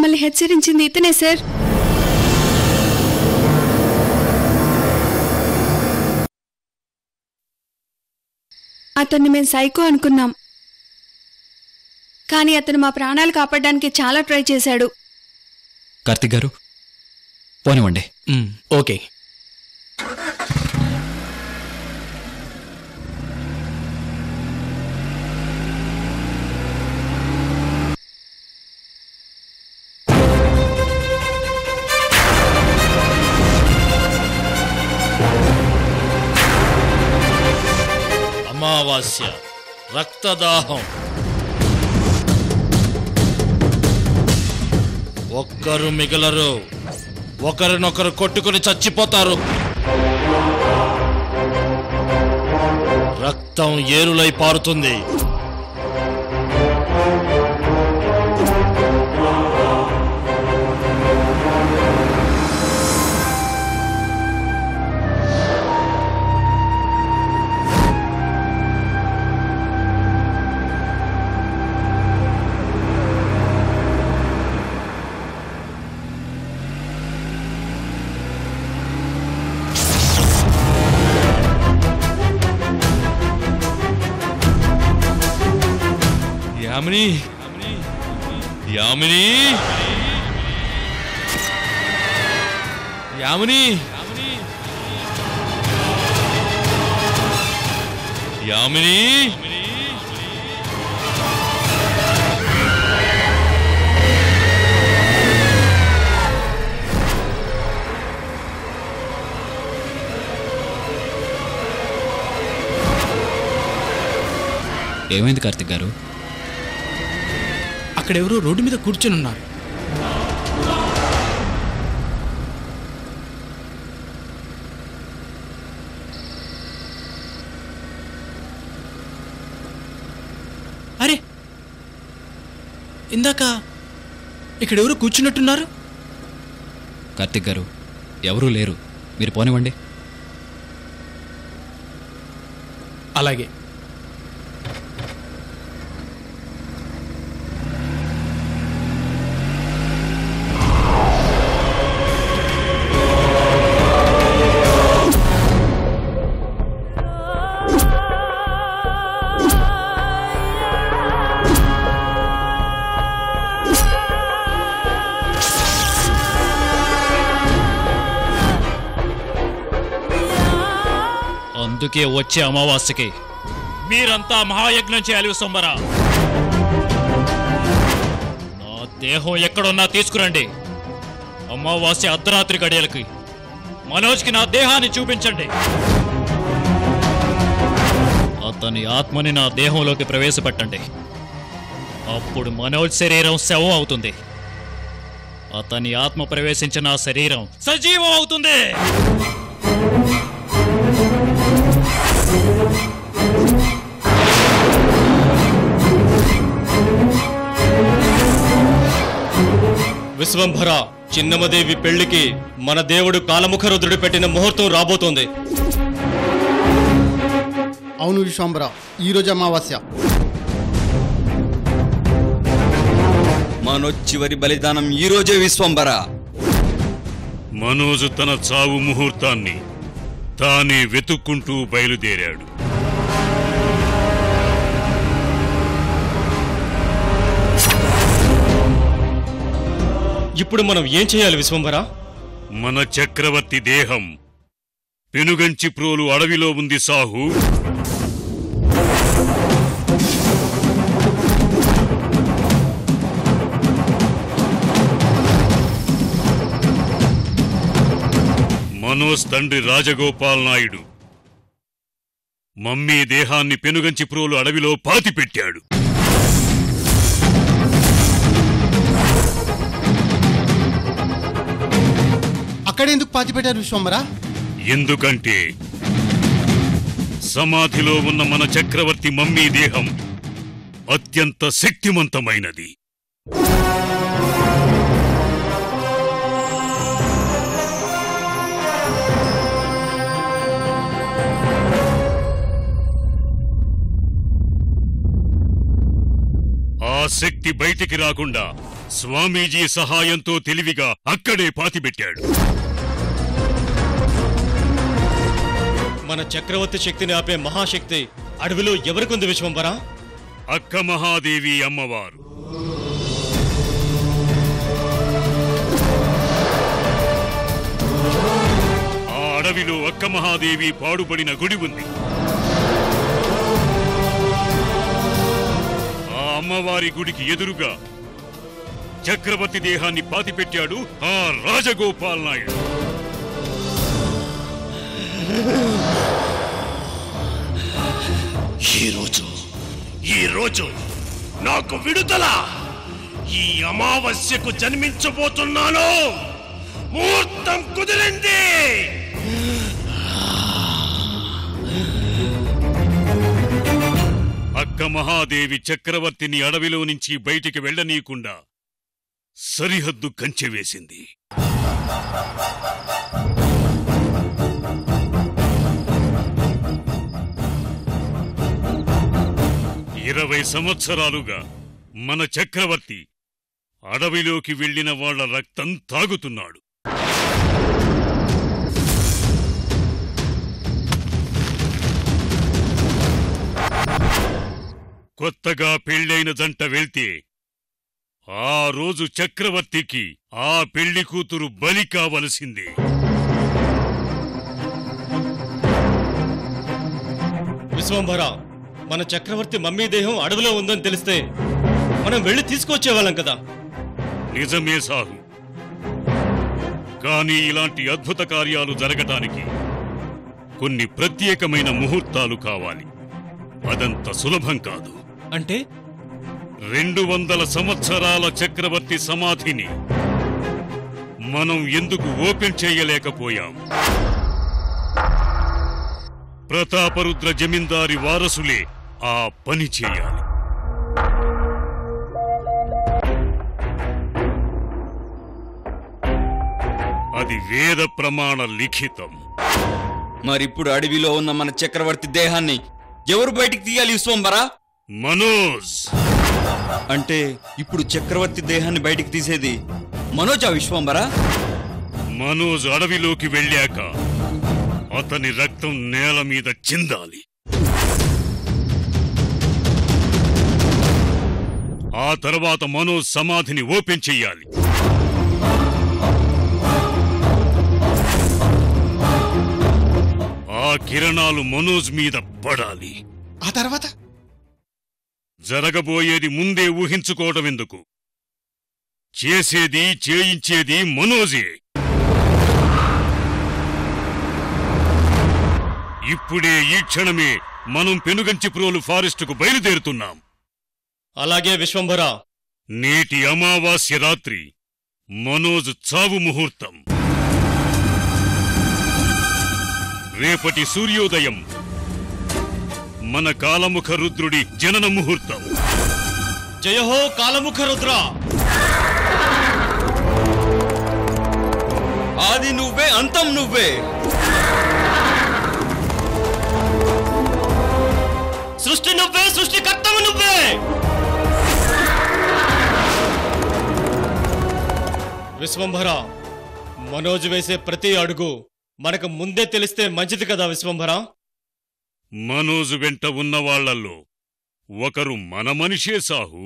మమ్మల్ని హెచ్చరించింది ఇతనే సార్ అతన్ని మేము సైకో అనుకున్నాం కానీ అతను మా ప్రాణాలు కాపాడడానికి చాలా ట్రై చేశాడు కార్తిక్ గారు పోనివ్వండి మ్, ఓకే అమావాస్య రక్తదాహం ఒక్కరు మిగలరు ఒకరినొకరు కొట్టుకుని చచ్చిపోతారు రక్తం ఏరులై పారుతుంది యామిని యామిని యామిని యామిని ఏమైంది కార్తిక్ గారు అక్కడెవరో రోడ్డు మీద కూర్చొని ఉన్నారు అరే ఇందాక ఇక్కడెవరో కూర్చున్నట్టున్నారు కార్తిక్ గారు ఎవరూ లేరు మీరు పోనివ్వండి అలాగే అందుకే వచ్చే అమావాస్యకి మీరంతా మహాయజ్ఞం చేయాలి విశ్వంబరా నా దేహం ఎక్కడున్నా తీసుకురండి అమావాస్య అర్ధరాత్రి గడియలకి మనోజ్కి నా దేహాన్ని చూపించండి అతని ఆత్మని నా దేహంలోకి ప్రవేశపెట్టండి అప్పుడు మనోజ్ శరీరం శవం అవుతుంది అతని ఆత్మ ప్రవేశించిన నా శరీరం సజీవం అవుతుంది విశ్వంభర చిన్నమదేవి పెళ్లికి మన దేవుడు కాలముఖరుద్రుడు పెట్టిన ముహూర్తం రాబోతోంది అవును విశ్వంబర ఈరోజు అమావాస్య మనో చివరి బలిదానం ఈ రోజే విశ్వంబర మనోజు తన చావు ముహూర్తాన్ని తానే వెతుక్కుంటూ బయలుదేరాడు ఇప్పుడు మనం ఏం చేయాలి విశ్వంభర మన చక్రవర్తి దేహం పెనుగంచి ప్రోలు అడవిలో ఉంది సాహు మనోజ్ తండ్రి రాజగోపాల్ నాయుడు మమ్మీ దేహాన్ని పెనుగంచి ప్రోలు అడవిలో పాతిపెట్టాడు అక్కడెందుకు పాతి పెట్టారు విశ్వంబర ఎందుకంటే సమాధిలో ఉన్న మన చక్రవర్తి మమ్మీ దేహం అత్యంత శక్తివంతమైనది ఆ శక్తి బయటికి రాకుండా స్వామీజీ సహాయంతో తెలివిగా అక్కడే పాతిపెట్టాడు మన చక్రవర్తి శక్తిని ఆపే మహాశక్తి అడవిలో ఎవరికుంది విశ్వంబరా అక్క మహాదేవి అమ్మవారు ఆ అడవిలో అక్క మహాదేవి పాడుపడిన గుడి ఉంది ఆ అమ్మవారి గుడికి ఎదురుగా చక్రవర్తి దేహాన్ని పాతిపెట్టాడు ఆ రాజగోపాల్ నాయుడు ఈరోజు ఈరోజు నాకు విడుదల ఈ అమావాస్యకు జన్మించబోతున్నాను ముహూర్తం కుదిరింది అక్క మహాదేవి చక్రవర్తిని అడవిలో నుంచి బయటికి వెళ్ళనీయకుండా సరిహద్దు కంచె వేసింది ఇరవై సంవత్సరాలుగా మన చక్రవర్తి అడవిలోకి వెళ్ళిన వాళ్ళ రక్తం తాగుతున్నాడు కొత్తగా పెళ్ళైన జంట వెళ్తే ఆ రోజు చక్రవర్తికి ఆ పెళ్లి కూతురు బలి కావలసిందే విశ్వంభర మన చక్రవర్తి మమ్మీ దేహం అడవిలో ఉందని తెలిస్తే మనం వెళ్ళి తీసుకొచ్చేవాళ్ళం కదా నిజమే సాహు కానీ ఇలాంటి అద్భుత కార్యాలు జరగటానికి కొన్ని ప్రత్యేకమైన ముహూర్తాలు కావాలి అదంత సులభం కాదు అంటే రెండు వందల సంవత్సరాల చక్రవర్తి సమాధిని మనం ఎందుకు ఓపెన్ చేయలేకపోయాం ప్రతాపరుద్ర జమీందారి వారసులే ఆ పని చేయాలి అది వేద ప్రమాణ లిఖితం మరిప్పుడు అడవిలో ఉన్న మన చక్రవర్తి దేహాన్ని ఎవరు బయటికి తీయాలి విశ్వంబరా మనోజ్ అంటే ఇప్పుడు చక్రవర్తి దేహాన్ని బయటికి తీసేది మనోజా విశ్వంబరా మనోజ్ అడవిలోకి వెళ్ళాక అతని రక్తం నేల మీద చిందాలి ఆ తర్వాత మనోజ్ సమాధిని ఓపెన్ చెయ్యాలి ఆ కిరణాలు మనోజ్ మీద పడాలి ఆ తర్వాత జరగబోయేది ముందే ఊహించుకోవడం ఎందుకు చేసేది చేయించేది మనోజే ఇప్పుడే ఈ క్షణమే మనం పెనుగంచిప్రోలు ఫారెస్టుకు బయలుదేరుతున్నాం అలాగే విశ్వంభర నేటి అమావాస్య రాత్రి మనోజ్ చావు ముహూర్తం రేపటి సూర్యోదయం మన కాలముఖ రుద్రుడి జనన ముహూర్తం జయహో కాలముఖ రుద్ర ఆది నువ్వే అంతం నువ్వే సృష్టి నువ్వే సృష్టికర్తవు నువ్వే విశ్వంభర మనోజ్ వేసే ప్రతి అడుగు మనకు ముందే తెలిస్తే మంచిది కదా విశ్వంభర మనోజు వెంట ఉన్న వాళ్ళల్లో ఒకరు మన మనిషే సాహు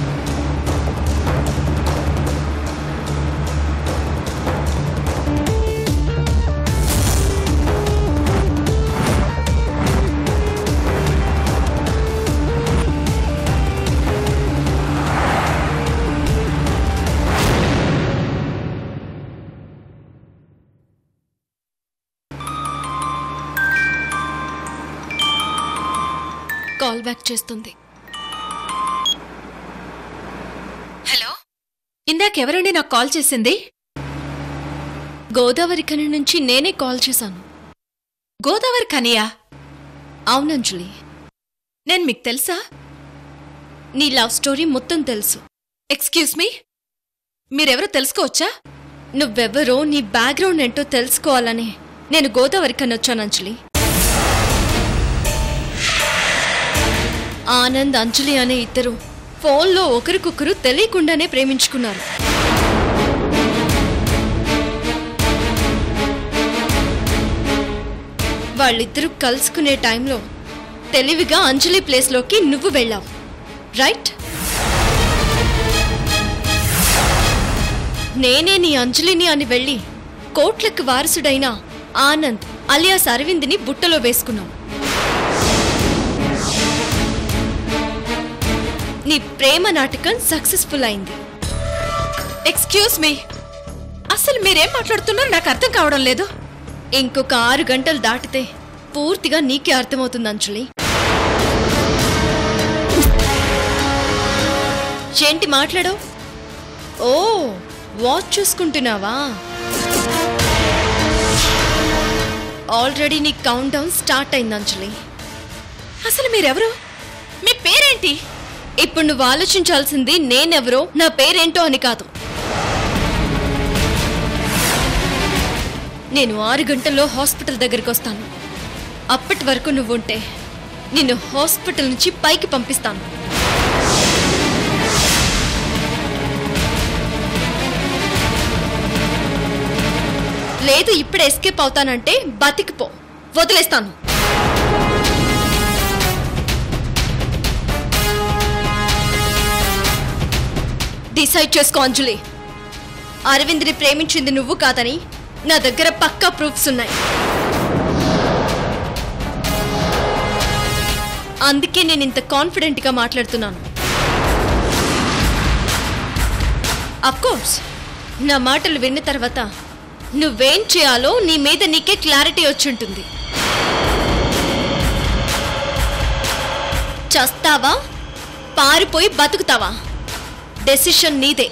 కాల్ బ్యాక్ చేస్తుంది హలో ఇందాకెవరండి నాకు కాల్ చేసింది గోదావరి ఖని నుంచి నేనే కాల్ చేశాను గోదావరి ఖనియా అవునంజలి నేను మీకు తెలుసా నీ లవ్ స్టోరీ మొత్తం తెలుసు ఎక్స్క్యూజ్ మీ మీరెవరో తెలుసుకోవచ్చా నువ్వెవరో నీ బ్యాక్గ్రౌండ్ ఏంటో తెలుసుకోవాలని నేను గోదావరి ఖని వచ్చాను అంజలి ఆనంద్ అంజలి అనే ఇద్దరు ఫోన్లో ఒకరికొకరు తెలియకుండానే ప్రేమించుకున్నారు వాళ్ళిద్దరూ కలుసుకునే టైంలో తెలివిగా అంజలి ప్లేస్లోకి నువ్వు వెళ్ళావు రైట్ నేనే నీ అంజలిని అని వెళ్ళి కోట్లకు వారసుడైన ఆనంద్ అలియాస్ అరవింద్ని బుట్టలో వేసుకున్నావు నీ ప్రేమ నాటకం సక్సెస్ఫుల్ అయింది ఎక్స్క్యూజ్ మీ అసలు మీరేం మాట్లాడుతున్నారో నాకు అర్థం కావడం లేదు ఇంకొక ఆరు గంటలు దాటితే పూర్తిగా నీకే అర్థమవుతుంది అంజలి ఏంటి మాట్లాడవు ఓ వాచ్ చూసుకుంటున్నావా ఆల్రెడీ నీ కౌంట్ డౌన్ స్టార్ట్ అయింది అంజలి అసలు మీరెవరు మీ పేరేంటి ఇప్పుడు నువ్వు ఆలోచించాల్సింది నేనెవరో నా పేరేంటో అని కాదు నేను ఆరు గంటల్లో హాస్పిటల్ దగ్గరికి వస్తాను అప్పటి వరకు నువ్వుంటే నిన్ను హాస్పిటల్ నుంచి పైకి పంపిస్తాను లేదు ఇప్పుడు ఎస్కేప్ అవుతానంటే బతికిపో వదిలేస్తాను డిసైడ్ చేసుకో అంజలి అరవింద్ని ప్రేమించింది నువ్వు కాదని నా దగ్గర పక్కా ప్రూఫ్స్ ఉన్నాయి అందుకే నేను ఇంత కాన్ఫిడెంట్గా మాట్లాడుతున్నాను కోర్స్ నా మాటలు విన్న తర్వాత నువ్వేం చేయాలో నీ మీద నీకే క్లారిటీ వచ్చుంటుంది చస్తావా పారిపోయి బతుకుతావా డెసిషన్ నీదే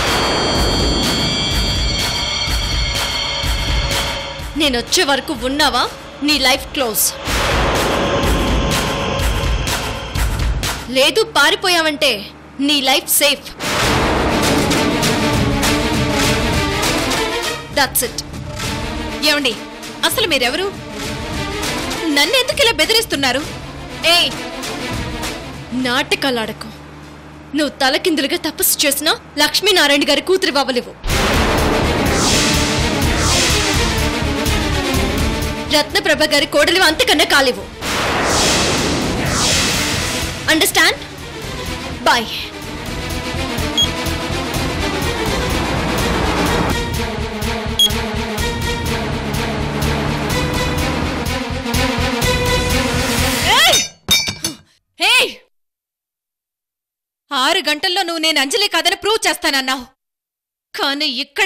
నేను వచ్చే వరకు ఉన్నావా నీ లైఫ్ క్లోజ్ లేదు పారిపోయావంటే నీ లైఫ్ సేఫ్ దట్స్ ఇట్ ఏమండి అసలు మీరెవరు నన్ను ఎందుకు ఇలా బెదిరిస్తున్నారు ఏయ్ నాటకాలాడకు నువ్వు తలకిందులుగా తపస్సు చేసిన లక్ష్మీనారాయణ గారి కూతురి అవ్వలేవు రత్నప్రభ గారి కోడలివి అంతకన్నా కాలేవు అండర్స్టాండ్ బాయ్ హే ఆరు గంటల్లో నువ్వు నేను అంజలి కాదని ప్రూవ్ చేస్తానన్నావు కానీ ఇక్కడ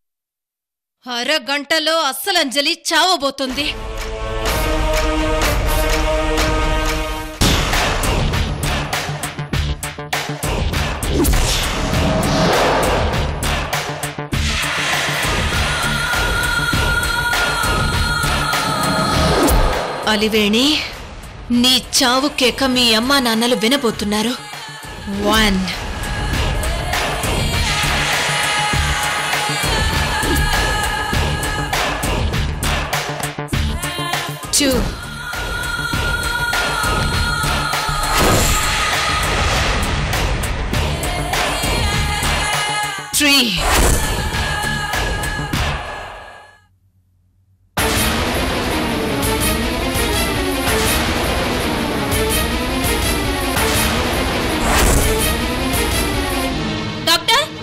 అరగంటలో అస్సలు అంజలి చావబోతుంది అలివేణి నీ చావు కేక మీ అమ్మా నాన్నలు వినబోతున్నారు one two three doctor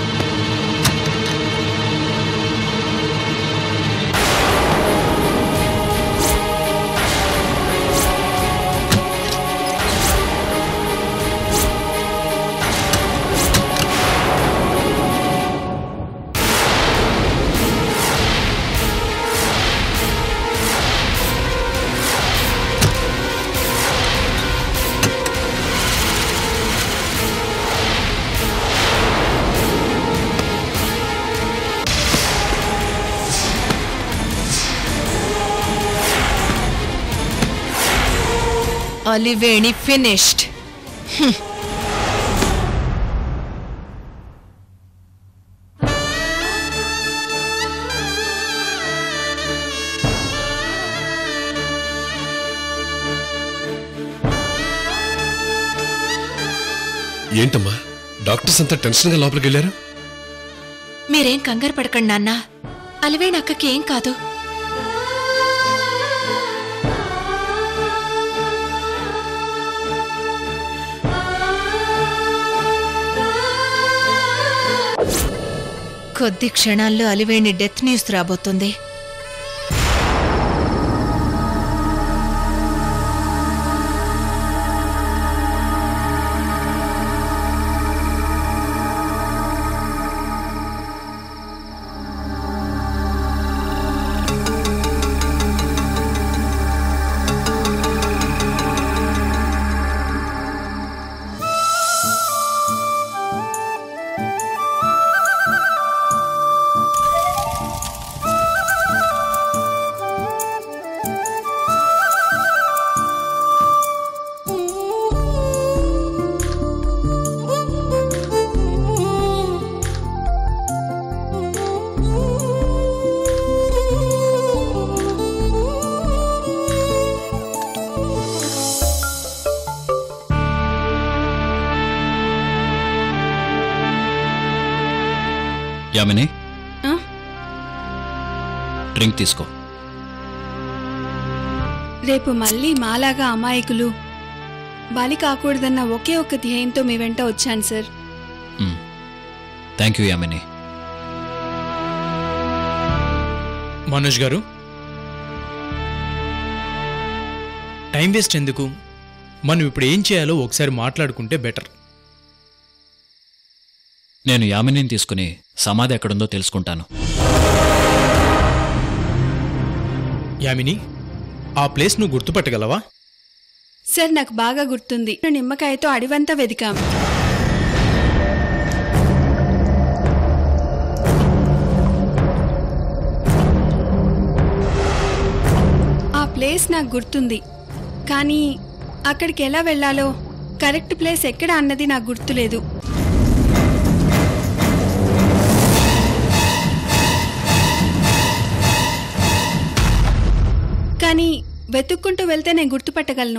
Aliveni finished ఏంటమ్మా డాక్టర్స్ అంతా టెన్షన్గా లోపలికి వెళ్ళారు మీరేం కంగారు పడకండి నాన్న అలివేణి అక్కకి ఏం కాదు కొద్ది క్షణాల్లో అలివేణి డెత్ న్యూస్ రాబోతుంది యామిని ఆ? డ్రింక్ తీసుకో రేపు మళ్ళీ మాలాగా అమాయకులు బలి కాకూడదన్న ఒకే ఒక్క ధ్యేయంతో మీ వెంట వచ్చాను sir thank you Yamini Manoj garu time waste ఎందుకు మనం ఇప్పుడు ఏం చేయాలో ఒకసారి మాట్లాడుకుంటే బెటర్ నేను యామినిని తీసుకుని సమాధి ఎక్కడుందో తెలుసుకుంటాను యామిని ఆ ప్లేస్ నువ్వు గుర్తుపట్టగలవా సార్ నాకు బాగా గుర్తుంది నిమ్మకాయతో అడివంతా వెదికాం ఆ ప్లేస్ నాకు గుర్తుంది కానీ అక్కడికి ఎలా వెళ్ళాలో కరెక్ట్ ప్లేస్ ఎక్కడ అన్నది నాకు గుర్తులేదు కానీ వెతుక్కుంటూ వెళ్తే నేను గుర్తుపట్టగలను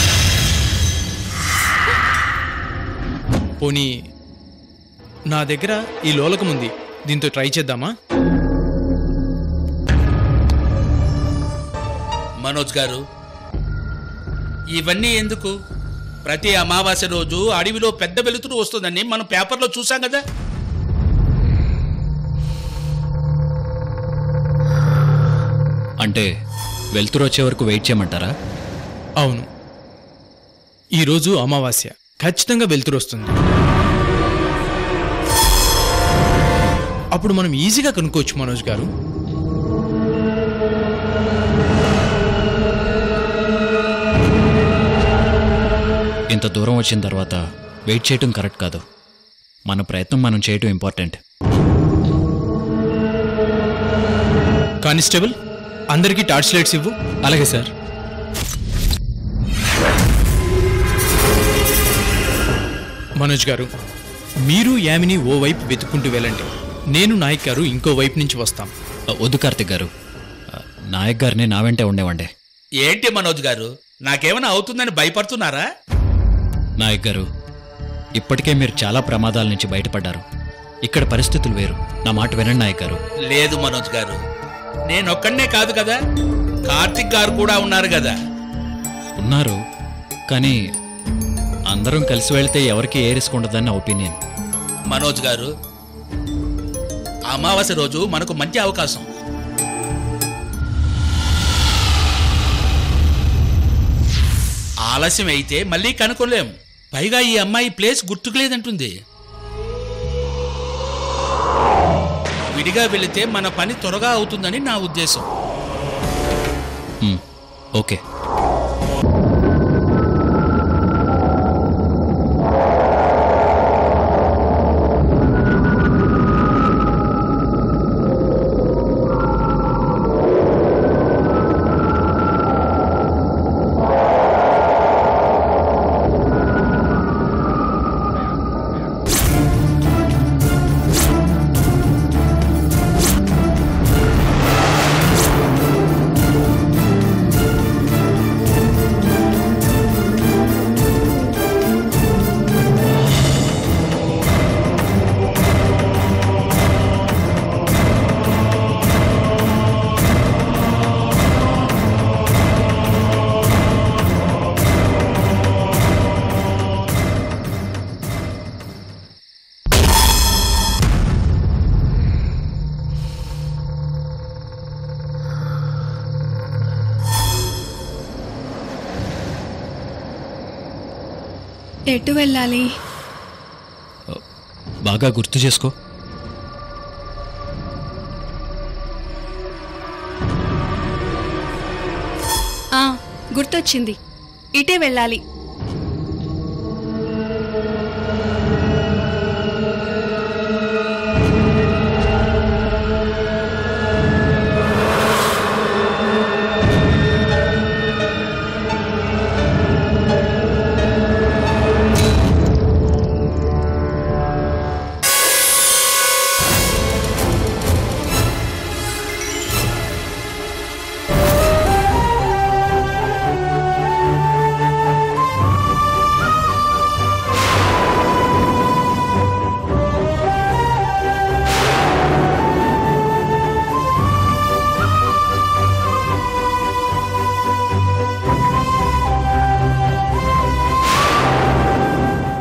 పోనీ నా దగ్గర ఈ లోలకం ఉంది దీంతో ట్రై చేద్దామా మనోజ్ గారు ఇవన్నీ ఎందుకు ప్రతి అమావాస్య రోజు అడవిలో పెద్ద వెలుతురు వస్తుందని మనం పేపర్లో చూసాం కదా అంటే వెళ్తురు వచ్చే వరకు వెయిట్ చేయమంటారా అవును ఈరోజు అమావాస్య ఖచ్చితంగా వెలుతురు వస్తుంది అప్పుడు మనం ఈజీగా కనుక్కోవచ్చు మనోజ్ గారు ఇంత దూరం వచ్చిన తర్వాత వెయిట్ చేయటం కరెక్ట్ కాదు మన ప్రయత్నం మనం చేయటం ఇంపార్టెంట్ కానిస్టేబుల్ అందరికీ టార్చ్ లైట్స్ ఇవ్వు అలాగే సార్ మనోజ్ గారు మీరు యామిని ఓ వైపు వెతుక్కుంటూ వెళ్ళండి నేను నాయక్ గారు ఇంకో వైపు నుంచి వస్తాం వద్దు కార్తిక్ గారు నాయక్ గారిని నా వెంటే ఉండేవండి ఏంటి మనోజ్ గారు నాకేమైనా అవుతుందని భయపడుతున్నారా నాయక్ గారు ఇప్పటికే మీరు చాలా ప్రమాదాల నుంచి బయటపడ్డారు ఇక్కడ పరిస్థితులు వేరు నా మాట వినండి నాయక్ గారు లేదు మనోజ్ గారు నేనొక్కడనే కాదు కదా కార్తిక్ గారు కూడా ఉన్నారు కదా ఉన్నారు కానీ అందరం కలిసి వెళ్తే ఎవరికి ఏ రిస్క్ ఉండదని నా ఒపీనియన్ మనోజ్ గారు అమావాస్య రోజు మనకు మంచి అవకాశం ఆలస్యం అయితే మళ్ళీ కనుక్కోలేం పైగా ఈ అమ్మాయి ప్లేస్ గుర్తుకు లేదంటుంది విడిగా వెళితే మన పని త్వరగా అవుతుందని నా ఉద్దేశం మ్, ఓకే ఎటు వెళ్ళాలి బాగా గుర్తు చేసుకో ఆ గుర్తొచ్చింది ఇటే వెళ్ళాలి